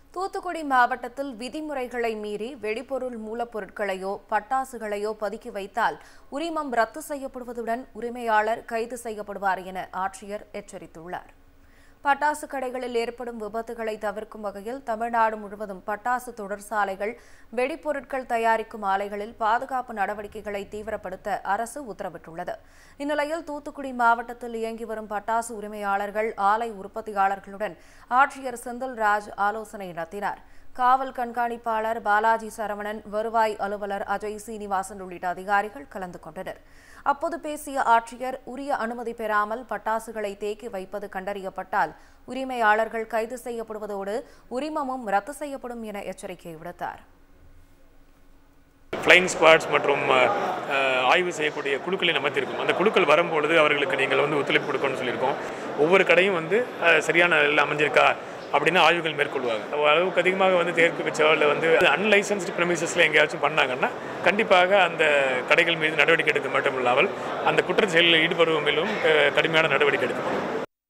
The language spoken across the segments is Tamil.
தூத்துக்குடி மாவட்டத்தில் விதிமுறைகளை மீறி வெடிபொருள் மூலப்பொருட்களையோ பட்டாசுகளையோ பதுக்கி வைத்தால் உரிமம் ரத்து செய்யப்படுவதுடன் உரிமையாளர் கைது செய்யப்படுவார் என ஆட்சியர் எச்சரித்துள்ளார் பட்டாசு கடைகளில் ஏற்படும் விபத்துகளை தவிர்க்கும் வகையில் தமிழ்நாடு முழுவதும் பட்டாசு தொழிற்சாலைகள் வெடிப்பொருட்கள் தயாரிக்கும் ஆலைகளில் பாதுகாப்பு நடவடிக்கைகளை தீவிரப்படுத்த அரசு உத்தரவிட்டுள்ளது இந்நிலையில் தூத்துக்குடி மாவட்டத்தில் இயங்கி வரும் பட்டாசு உரிமையாளர்கள் ஆலை உற்பத்தியாளர்களுடன் ஆட்சியர் செந்தில்ராஜ் ஆலோசனை நடத்தினார் காவல் கண்காணிப்பாளர் பாலாஜி சரவணன் வருவாய் அலுவலர் அஜய் சீனிவாசன் உள்ளிட்ட அதிகாரிகள் கலந்து கொண்டனர் அப்போது பேசிய ஆட்சியர் உரிய அனுமதி பெறாமல் பட்டாசுகளை தேக்கி வைப்பது கண்டறியப்பட்டால் உரிமையாளர்கள் கைது செய்யப்படுவதோடு உரிமமும் ரத்து செய்யப்படும் என எச்சரிக்கை விடுத்தார் ஃப்ளைங் ஸ்குவாட்ஸ் மற்றும் அஹ், ஆய்வு செய்யக்கூடிய குழுக்களை அமைத்திருக்கும் அந்த குழுக்கள் வரும்பொழுது அவர்களுக்கு நீங்கள் வந்து ஒத்துழைப்பு கொடுக்கணும்னு சொல்லியிருக்கோம் ஒவ்வொரு கடையும் வந்து அஹ், சரியான நிலையில் அமைஞ்சிருக்கா அப்படின்னு ஆய்வுகள் மேற்கொள்வாங்க அளவுக்கு அதிகமாக வந்து தேர்க்கு வச்சோ இல்லை வந்து அன்லைசன்ஸ்டு ப்ரெமிசஸில் எங்கேயாச்சும் பண்ணாங்கன்னா கண்டிப்பாக அந்த கடைகள் மீது நடவடிக்கை எடுக்க மட்டும் இல்லாமல் அந்த குற்ற செயலில் ஈடுபடுவதிலும் அஹ், கடுமையான நடவடிக்கை எடுக்கப்படும்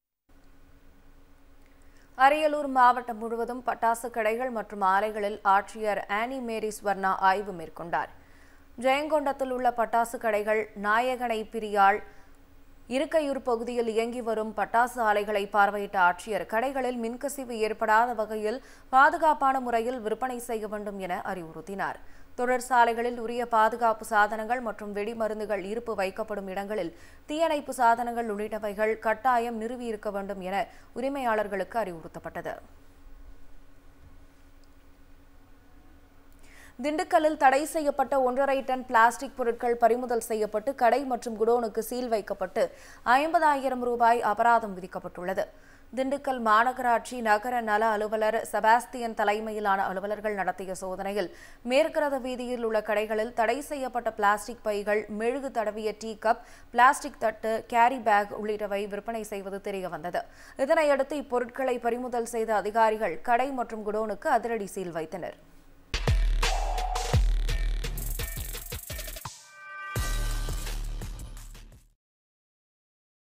அரியலூர் மாவட்டம் முழுவதும் பட்டாசு கடைகள் மற்றும் ஆலைகளில் ஆட்சியர் ஆனி மேரி ஸ்வர்ணா ஆய்வு மேற்கொண்டார் ஜெயங்கொண்டத்தில் உள்ள பட்டாசு கடைகள் நாயகனை பிரியாள் இருக்கையூர் பகுதியில் இயங்கி வரும் பட்டாசு ஆலைகளை பார்வையிட்ட ஆட்சியர் கடைகளில் மின்கசிவு ஏற்படாத வகையில் பாதுகாப்பான முறையில் விற்பனை செய்ய வேண்டும் என அறிவுறுத்தினார் தொழிற்சாலைகளில் உரிய பாதுகாப்பு சாதனங்கள் மற்றும் வெடிமருந்துகள் இருப்பு வைக்கப்படும் இடங்களில் தீயணைப்பு சாதனங்கள் உள்ளிட்டவைகள் கட்டாயம் நிறுவியிருக்க வேண்டும் என உரிமையாளர்களுக்கு அறிவுறுத்தப்பட்டது திண்டுக்கல்லில் தடை செய்யப்பட்ட ஒன்றரை டன் பிளாஸ்டிக் பொருட்கள் பறிமுதல் செய்யப்பட்டு கடை மற்றும் குடோனுக்கு சீல் வைக்கப்பட்டு ஐம்பதாயிரம் ரூபாய் அபராதம் விதிக்கப்பட்டுள்ளது திண்டுக்கல் மாநகராட்சி நகர நல அலுவலர் செபாஸ்தியன் தலைமையிலான அலுவலர்கள் நடத்திய சோதனையில் மேற்கரத வீதியில் உள்ள கடைகளில் தடை செய்யப்பட்ட பிளாஸ்டிக் பைகள் மெழுகு தடவிய டீ கப் பிளாஸ்டிக் தட்டு கேரி பேக் உள்ளிட்டவை விற்பனை செய்வது தெரியவந்தது இதனையடுத்து இப்பொருட்களை பறிமுதல் செய்த அதிகாரிகள் கடை மற்றும் குடோனுக்கு அதிரடி சீல் வைத்தனர்